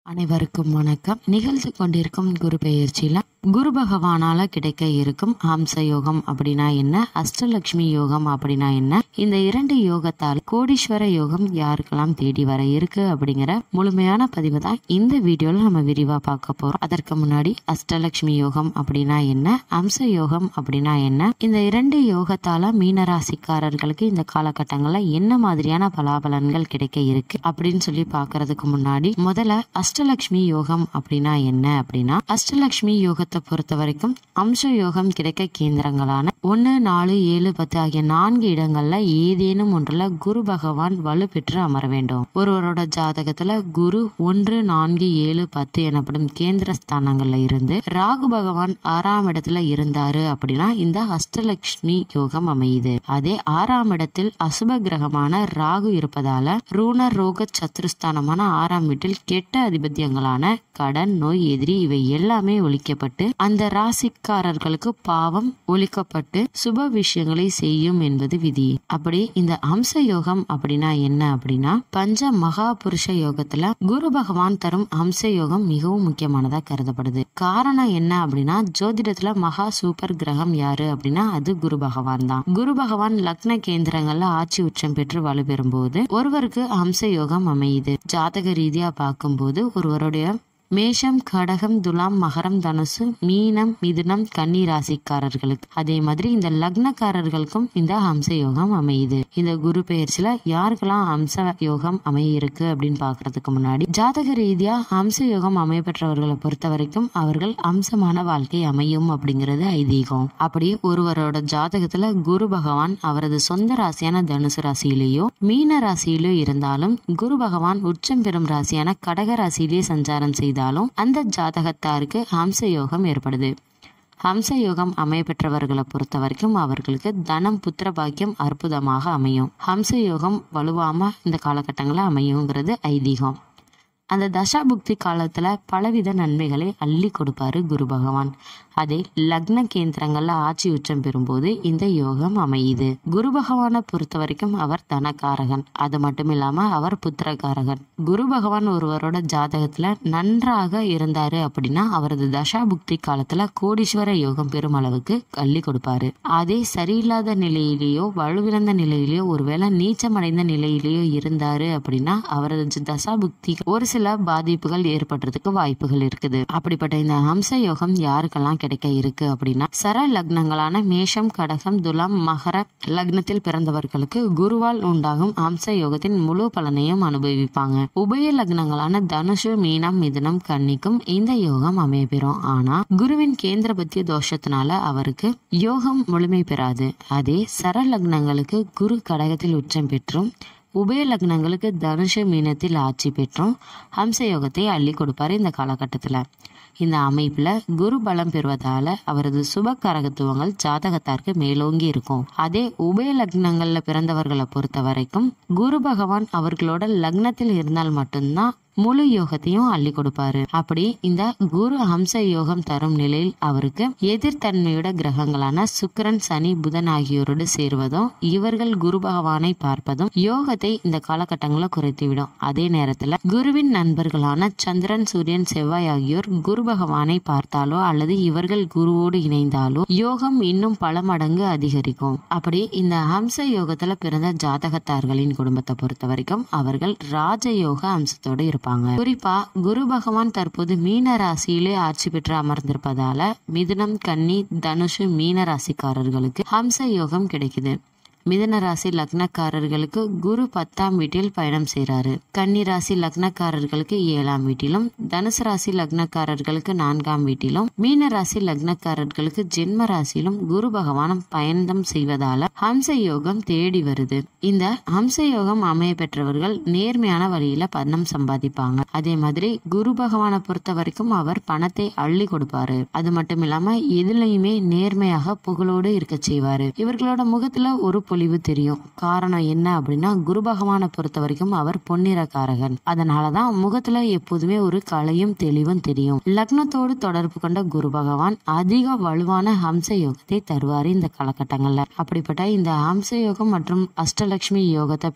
அனைவருக்கும் வணக்கம் நிகழ்ந்து கொண்டிருக்கும் குரு பெயர்ச்சியில குரு பகவானால கிடைக்க இருக்கும் ஹம்ச யோகம் அப்படின்னா என்ன அஷ்டலட்சுமி யோகம் அப்படின்னா என்ன இந்த இரண்டு யோகத்தால் கோடீஸ்வர யோகம் யாருக்கெல்லாம் தேடி வர இருக்கு அப்படிங்கிற முழுமையான பதிவு தான் இந்த வீடியோல நம்ம விரிவா பார்க்க போறோம் அதற்கு முன்னாடி அஷ்டலட்சுமி யோகம் அப்படின்னா என்ன அம்ச யோகம் அப்படின்னா என்ன இந்த இரண்டு யோகத்தால மீனராசிக்காரர்களுக்கு இந்த காலகட்டங்கள்ல என்ன மாதிரியான பலாபலன்கள் கிடைக்க இருக்கு அப்படின்னு சொல்லி பார்க்கறதுக்கு முன்னாடி முதல்ல அஷ்டலட்சுமி யோகம் அப்படின்னா என்ன அப்படின்னா அஷ்டலட்சுமி யோகத்தை பொறுத்த வரைக்கும் அம்ச யோகம் கிடைக்க கேந்திரங்களான ஒன்னு நாலு ஏழு பத்து ஆகிய நான்கு இடங்கள்ல ஏதேனும் ஒன்றுல குரு பகவான் வலு பெற்று அமர வேண்டும் ஒருவரோட ஜாதகத்துல குரு ஒன்று நான்கு ஏழு பத்து எனப்படும் கேந்திர ஸ்தானங்கள்ல இருந்து ராகு பகவான் ஆறாம் இடத்துல இருந்தாரு அப்படின்னா இந்த அஷ்டலட்சுமி யோகம் அமையுது அதே ஆறாம் இடத்தில் அசுப கிரகமான ராகு இருப்பதால ரூண ரோக சத்துருஸ்தானமான ஆறாம் வீட்டில் கெட்ட அதிபத்தியங்களான கடன் நோய் எதிரி இவை எல்லாமே ஒழிக்கப்பட்டு அந்த ராசிக்காரர்களுக்கு பாவம் ஒழிக்கப்பட்டு சுப விஷயங்களை செய்யும் என்பது விதி அப்படி இந்த அம்ச யோகம் அப்படின்னா என்ன அப்படின்னா பஞ்ச மகா புருஷ யோகத்துல குரு பகவான் தரும் அம்ச யோகம் மிகவும் முக்கியமானதா கருதப்படுது காரணம் என்ன அப்படின்னா ஜோதிடத்துல மகா சூப்பர் கிரகம் யாரு அப்படின்னா அது குரு பகவான் தான் குரு பகவான் லக்ன கேந்திரங்கள்ல ஆட்சி உச்சம் பெற்று வலுப்பெறும் போது ஒருவருக்கு அம்ச யோகம் அமையுது ஜாதக ரீதியா பார்க்கும்போது ஒருவருடைய மேஷம் கடகம் துலாம் மகரம் தனுசு மீனம் மிதுனம் கன்னி ராசிக்காரர்களுக்கு அதே மாதிரி இந்த லக்னக்காரர்களுக்கும் இந்த ஹம்ச யோகம் அமையுது இந்த குரு பெயர்ச்சியில யாருக்கெல்லாம் ஹம்ச யோகம் அமைய இருக்கு அப்படின்னு பாக்குறதுக்கு முன்னாடி ஜாதக ரீதியா ஹம்ச யோகம் அமையப்பெற்றவர்களை பொறுத்த வரைக்கும் அவர்கள் அம்சமான வாழ்க்கை அமையும் அப்படிங்கிறது ஐதீகம் அப்படி ஒருவரோட ஜாதகத்துல குரு பகவான் அவரது சொந்த ராசியான தனுசு ராசியிலேயோ மீன ராசியிலோ இருந்தாலும் குரு பகவான் உச்சம் பெறும் ராசியான கடக ராசியிலே சஞ்சாரம் செய்து செய்தாலும் அந்த ஜாதகத்தாருக்கு ஹம்ச யோகம் ஏற்படுது ஹம்ச யோகம் அமையப்பெற்றவர்களை பொறுத்த வரைக்கும் அவர்களுக்கு தனம் புத்திர பாக்கியம் அற்புதமாக அமையும் ஹம்ச யோகம் வலுவாம இந்த காலகட்டங்களில் அமையுங்கிறது ஐதீகம் அந்த தசாபுக்தி காலத்துல பலவித நன்மைகளை அள்ளி கொடுப்பாரு குரு பகவான் அதே லக்ன கேந்திரங்கள்ல ஆட்சி உச்சம் பெறும்போது இந்த யோகம் அமையுது குரு பகவானை பொறுத்த வரைக்கும் அவர் தனக்காரகன் அது மட்டும் இல்லாம அவர் புத்திரகாரகன் குரு பகவான் ஒருவரோட ஜாதகத்துல நன்றாக இருந்தாரு அப்படின்னா அவரது தசாபுக்தி காலத்துல கோடீஸ்வர யோகம் பெறும் அளவுக்கு அள்ளி கொடுப்பாரு அதே சரியில்லாத நிலையிலேயோ வலுவிழந்த நிலையிலேயோ ஒருவேளை நீச்சமடைந்த நிலையிலேயோ இருந்தாரு அப்படின்னா அவரது தசாபுக்தி ஒரு சில பாதிப்புகள் ஏற்படுறதுக்கு வாய்ப்புகள் இருக்குது அப்படிப்பட்ட இந்த ஹம்ச யோகம் யாருக்கெல்லாம் கிடைக்க இருக்கு அப்படின்னா சர லக்னங்களான மேஷம் கடகம் துலாம் மகர லக்னத்தில் பிறந்தவர்களுக்கு குருவால் உண்டாகும் ஹம்ச யோகத்தின் முழு பலனையும் அனுபவிப்பாங்க உபய லக்னங்களான தனுஷு மீனம் மிதுனம் கன்னிக்கும் இந்த யோகம் அமையப்பெறும் ஆனா குருவின் கேந்திர பத்திய தோஷத்தினால அவருக்கு யோகம் முழுமை பெறாது அதே சர லக்னங்களுக்கு குரு கடகத்தில் உச்சம் பெற்றும் உபய லக்னங்களுக்கு தனுஷ மீனத்தில் ஆட்சி பெற்றும் ஹம்ச யோகத்தை அள்ளி கொடுப்பாரு இந்த காலகட்டத்தில் இந்த அமைப்புல குரு பலம் பெறுவதால அவரது சுப கரகத்துவங்கள் ஜாதகத்தாருக்கு மேலோங்கி இருக்கும் அதே உபய லக்னங்கள்ல பிறந்தவர்களை பொறுத்த வரைக்கும் குரு பகவான் அவர்களோட லக்னத்தில் இருந்தால் மட்டும்தான் முழு யோகத்தையும் அள்ளி கொடுப்பாரு அப்படி இந்த குரு ஹம்ச யோகம் தரும் நிலையில் அவருக்கு எதிர்த்தன்மையோட கிரகங்களான சுக்கரன் சனி புதன் ஆகியோரோடு சேருவதும் இவர்கள் குரு பகவானை பார்ப்பதும் யோகத்தை இந்த காலகட்டங்களில் குறைத்துவிடும் அதே நேரத்துல குருவின் நண்பர்களான சந்திரன் சூரியன் செவ்வாய் ஆகியோர் குரு பகவானை பார்த்தாலோ அல்லது இவர்கள் குருவோடு இணைந்தாலோ யோகம் இன்னும் பல மடங்கு அதிகரிக்கும் அப்படி இந்த ஹம்ச யோகத்துல பிறந்த ஜாதகத்தார்களின் குடும்பத்தை பொறுத்த வரைக்கும் அவர்கள் ராஜயோக அம்சத்தோடு இருப்பாங்க இருப்பாங்க குறிப்பா குரு பகவான் தற்போது மீன ராசியிலே ஆட்சி பெற்று அமர்ந்திருப்பதால மிதுனம் கன்னி தனுஷு மீன ராசிக்காரர்களுக்கு ஹம்ச யோகம் கிடைக்குது மிதன ராசி லக்னக்காரர்களுக்கு குரு பத்தாம் வீட்டில் பயணம் செய்கிறாரு கன்னி ராசி லக்னக்காரர்களுக்கு ஏழாம் வீட்டிலும் தனுசு ராசி லக்னக்காரர்களுக்கு நான்காம் வீட்டிலும் மீன ராசி லக்னக்காரர்களுக்கு ஜென்ம ராசியிலும் குரு பகவானம் பயணம் செய்வதால ஹம்ச யோகம் தேடி வருது இந்த ஹம்ச யோகம் அமைய பெற்றவர்கள் நேர்மையான வழியில பணம் சம்பாதிப்பாங்க அதே மாதிரி குரு பகவானை பொறுத்த வரைக்கும் அவர் பணத்தை அள்ளி கொடுப்பாரு அது மட்டும் இல்லாம எதுலையுமே நேர்மையாக புகழோடு இருக்க செய்வாரு இவர்களோட முகத்துல ஒரு பொலிவு தெரியும் காரணம் என்ன அப்படின்னா குரு பகவானை பொறுத்த வரைக்கும் அவர் பொன்னிறக்காரகன் அதனாலதான் முகத்துல எப்போதுமே ஒரு கலையும் தெளிவும் தெரியும் லக்னத்தோடு தொடர்பு கொண்ட குரு பகவான் அதிக வலுவான ஹம்ச யோகத்தை தருவாரு இந்த காலகட்டங்கள்ல அப்படிப்பட்ட இந்த ஹம்ச யோகம் மற்றும் அஷ்டலட்சுமி யோகத்தை பெற்ற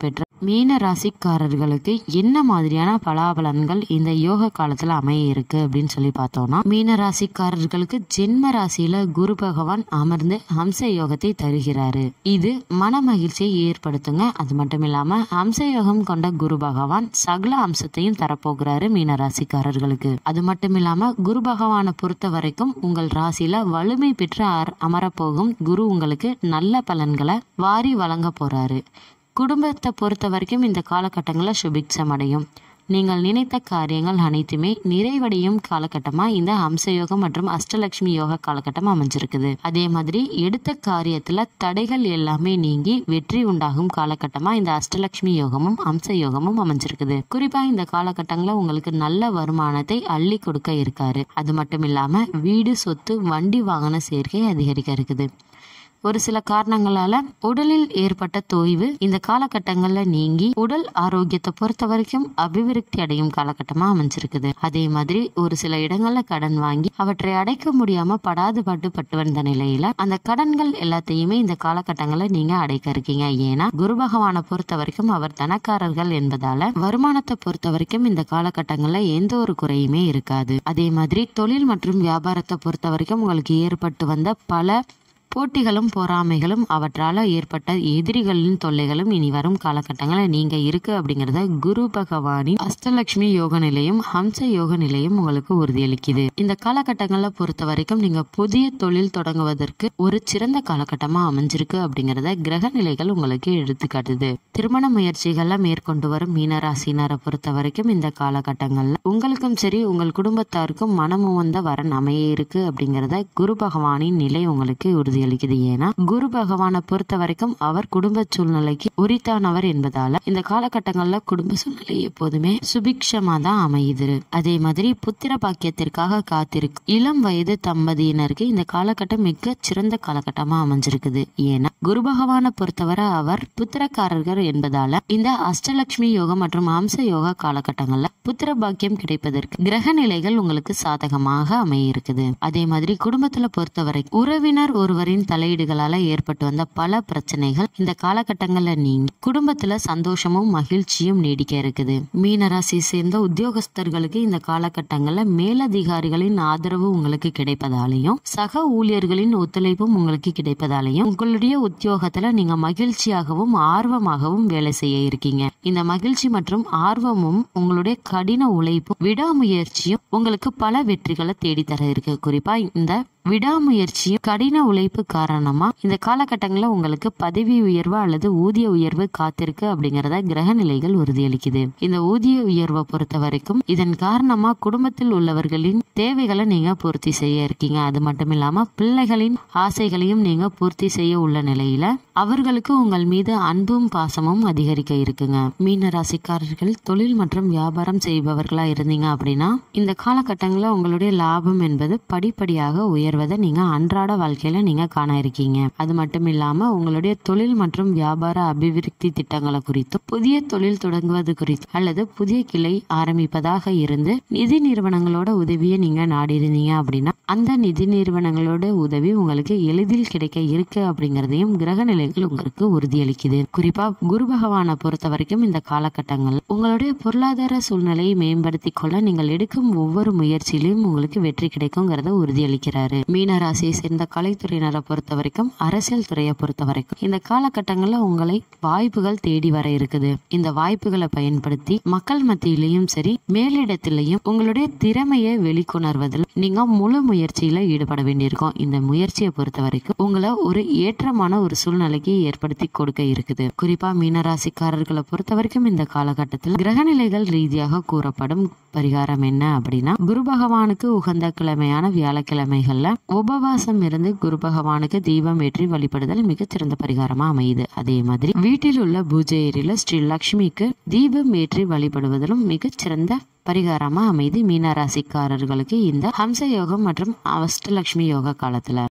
மீன ராசிக்காரர்களுக்கு என்ன மாதிரியான பலாபலன்கள் இந்த யோக காலத்துல அமைய இருக்கு அப்படின்னு சொல்லி பார்த்தோம்னா மீன ராசிக்காரர்களுக்கு ஜென்ம ராசியில குரு பகவான் அமர்ந்து ஹம்ச யோகத்தை தருகிறாரு இது மன மகிழ்ச்சியை ஏற்படுத்துங்க அது மட்டும் இல்லாம ஹம்ச யோகம் கொண்ட குரு பகவான் சகல அம்சத்தையும் தரப்போகிறாரு மீன ராசிக்காரர்களுக்கு அது மட்டும் இல்லாம குரு பகவானை பொறுத்த வரைக்கும் உங்கள் ராசியில வலிமை பெற்று அர்- அமரப்போகும் குரு உங்களுக்கு நல்ல பலன்களை வாரி வழங்க போறாரு குடும்பத்தை பொறுத்த வரைக்கும் இந்த காலகட்டங்களில் சுபிக்ஷம் அடையும் நீங்கள் நினைத்த காரியங்கள் அனைத்துமே நிறைவடையும் காலகட்டமா இந்த ஹம்சயோகம் மற்றும் அஷ்டலட்சுமி யோக காலகட்டம் அமைஞ்சிருக்குது அதே மாதிரி எடுத்த காரியத்துல தடைகள் எல்லாமே நீங்கி வெற்றி உண்டாகும் காலகட்டமா இந்த அஷ்டலட்சுமி யோகமும் ஹம்ச யோகமும் அமைஞ்சிருக்குது குறிப்பா இந்த காலகட்டங்களில் உங்களுக்கு நல்ல வருமானத்தை அள்ளி கொடுக்க இருக்காரு அது மட்டும் இல்லாம வீடு சொத்து வண்டி வாகன சேர்க்கை அதிகரிக்க இருக்குது ஒரு சில காரணங்களால உடலில் ஏற்பட்ட தொய்வு இந்த காலகட்டங்கள்ல நீங்கி உடல் ஆரோக்கியத்தை பொறுத்த வரைக்கும் அபிவிருத்தி அடையும் காலகட்டமா அமைஞ்சிருக்குது அதே மாதிரி ஒரு சில இடங்கள்ல கடன் வாங்கி அவற்றை அடைக்க முடியாம படாது பாட்டு பட்டு வந்த நிலையில அந்த கடன்கள் எல்லாத்தையுமே இந்த காலகட்டங்கள்ல நீங்க அடைக்க இருக்கீங்க ஏன்னா குரு பகவானை பொறுத்த வரைக்கும் அவர் தனக்காரர்கள் என்பதால வருமானத்தை பொறுத்த வரைக்கும் இந்த காலகட்டங்கள்ல எந்த ஒரு குறையுமே இருக்காது அதே மாதிரி தொழில் மற்றும் வியாபாரத்தை பொறுத்த வரைக்கும் உங்களுக்கு ஏற்பட்டு வந்த பல போட்டிகளும் பொறாமைகளும் அவற்றால ஏற்பட்ட எதிரிகளின் தொல்லைகளும் இனி வரும் காலகட்டங்களில் நீங்க இருக்கு அப்படிங்கறத குரு பகவானின் அஷ்டலட்சுமி யோக நிலையும் ஹம்ச யோக நிலையும் உங்களுக்கு உறுதியளிக்குது இந்த காலகட்டங்களை பொறுத்த வரைக்கும் நீங்க புதிய தொழில் தொடங்குவதற்கு ஒரு சிறந்த காலகட்டமா அமைஞ்சிருக்கு அப்படிங்கறத கிரக நிலைகள் உங்களுக்கு எடுத்துக்காட்டுது திருமண முயற்சிகள்ல மேற்கொண்டு வரும் மீனராசினரை பொறுத்த வரைக்கும் இந்த காலகட்டங்கள்ல உங்களுக்கும் சரி உங்கள் குடும்பத்தாருக்கும் மனமு வந்த வரன் அமைய இருக்கு அப்படிங்கறத குரு பகவானின் நிலை உங்களுக்கு உறுதியளிக்குது ஏன்னா குரு பகவானை பொறுத்த வரைக்கும் அவர் குடும்ப சூழ்நிலைக்கு உரித்தானவர் என்பதால இந்த காலகட்டங்கள்ல குடும்ப சூழ்நிலை எப்போதுமே சுபிக்ஷமா தான் அமையுது அதே மாதிரி புத்திர பாக்கியத்திற்காக காத்திருக்கும் இளம் வயது தம்பதியினருக்கு இந்த காலகட்டம் மிக சிறந்த காலகட்டமா அமைஞ்சிருக்குது ஏன்னா குரு பகவானை பொறுத்தவரை அவர் புத்திரக்காரர்கள் என்பதால இந்த அஷ்டலட்சுமி யோகம் மற்றும் அம்ச யோகா காலகட்டங்கள்ல புத்திர பாக்கியம் கிடைப்பதற்கு கிரக நிலைகள் உங்களுக்கு சாதகமாக அமைய இருக்குது அதே மாதிரி குடும்பத்துல பொறுத்தவரை உறவினர் ஒருவரின் தலையீடுகளால ஏற்பட்டு வந்த பல பிரச்சனைகள் இந்த காலகட்டங்கள்ல நீங்கி குடும்பத்துல சந்தோஷமும் மகிழ்ச்சியும் நீடிக்க இருக்குது மீனராசி சேர்ந்த உத்தியோகஸ்தர்களுக்கு இந்த காலகட்டங்கள்ல மேலதிகாரிகளின் ஆதரவு உங்களுக்கு கிடைப்பதாலையும் சக ஊழியர்களின் ஒத்துழைப்பும் உங்களுக்கு கிடைப்பதாலையும் உங்களுடைய உத்தியோகத்துல நீங்க மகிழ்ச்சியாகவும் ஆர்வமாகவும் வேலை செய்ய இருக்கீங்க இந்த மகிழ்ச்சி மற்றும் ஆர்வமும் உங்களுடைய கடின உழைப்பும் விடாமுயற்சியும் உங்களுக்கு பல வெற்றிகளை தேடி தர இருக்கு குறிப்பா இந்த விடாமுயற்சியும் கடின உழைப்பு காரணமா இந்த காலகட்டங்களில் உங்களுக்கு பதவி உயர்வு அல்லது ஊதிய உயர்வு காத்திருக்கு அப்படிங்கறத கிரக நிலைகள் உறுதியளிக்குது இந்த ஊதிய உயர்வை பொறுத்த வரைக்கும் இதன் காரணமா குடும்பத்தில் உள்ளவர்களின் தேவைகளை நீங்க பூர்த்தி செய்ய இருக்கீங்க அது மட்டும் இல்லாம பிள்ளைகளின் ஆசைகளையும் நீங்க பூர்த்தி செய்ய உள்ள நிலையில அவர்களுக்கு உங்கள் மீது அன்பும் பாசமும் அதிகரிக்க இருக்குங்க மீன ராசிக்காரர்கள் தொழில் மற்றும் வியாபாரம் செய்பவர்களா இருந்தீங்க அப்படின்னா இந்த காலகட்டங்களில் உங்களுடைய லாபம் என்பது படிப்படியாக உயர்வதை நீங்க அன்றாட வாழ்க்கையில நீங்க காண இருக்கீங்க அது மட்டும் இல்லாம உங்களுடைய தொழில் மற்றும் வியாபார அபிவிருத்தி திட்டங்களை குறித்தும் புதிய தொழில் தொடங்குவது குறித்து அல்லது புதிய கிளை ஆரம்பிப்பதாக இருந்து நிதி நிறுவனங்களோட உதவியை நீங்க நாடி இருந்தீங்க அப்படின்னா அந்த நிதி நிறுவனங்களோட உதவி உங்களுக்கு எளிதில் கிடைக்க இருக்கு அப்படிங்கறதையும் கிரக நிலைகள் உங்களுக்கு உறுதியளிக்குது குறிப்பா குரு பகவானை பொறுத்த வரைக்கும் இந்த காலகட்டங்கள் உங்களுடைய பொருளாதார சூழ்நிலையை மேம்படுத்தி கொள்ள நீங்கள் எடுக்கும் ஒவ்வொரு முயற்சியிலும் உங்களுக்கு வெற்றி கிடைக்குங்கிறத உறுதியளிக்கிறாரு மீன ராசியை சேர்ந்த கலைத்துறையினரை பொறுத்த வரைக்கும் அரசியல் துறையை பொறுத்த வரைக்கும் இந்த காலகட்டங்களில் உங்களை வாய்ப்புகள் தேடி வர இருக்குது இந்த வாய்ப்புகளை பயன்படுத்தி மக்கள் மத்தியிலையும் சரி மேலிடத்திலையும் உங்களுடைய திறமையை வெளிக்கொணர்வதில் நீங்க முழு முயற்சியில ஈடுபட வேண்டியிருக்கும் இந்த முயற்சியை பொறுத்த வரைக்கும் உங்களை ஒரு ஏற்றமான ஒரு சூழ்நிலைக்கு ஏற்படுத்தி கொடுக்க இருக்குது குறிப்பா மீனராசிக்காரர்களை பொறுத்த வரைக்கும் இந்த காலகட்டத்தில் கிரகநிலைகள் ரீதியாக கூறப்படும் பரிகாரம் என்ன அப்படின்னா குரு பகவானுக்கு உகந்த கிழமையான வியாழக்கிழமைகள்ல உபவாசம் இருந்து குரு பகவானுக்கு தீபம் ஏற்றி வழிபடுதல் மிகச்சிறந்த பரிகாரமா அமையுது அதே மாதிரி வீட்டில் உள்ள பூஜை ஏரியில ஸ்ரீ லக்ஷ்மிக்கு தீபம் ஏற்றி வழிபடுவதிலும் மிகச்சிறந்த பரிகாரமா அமைது மீன ராசிக்காரர்களுக்கு இந்த ஹம்ச யோகம் மற்றும் அஷ்டலட்சுமி யோக காலத்துல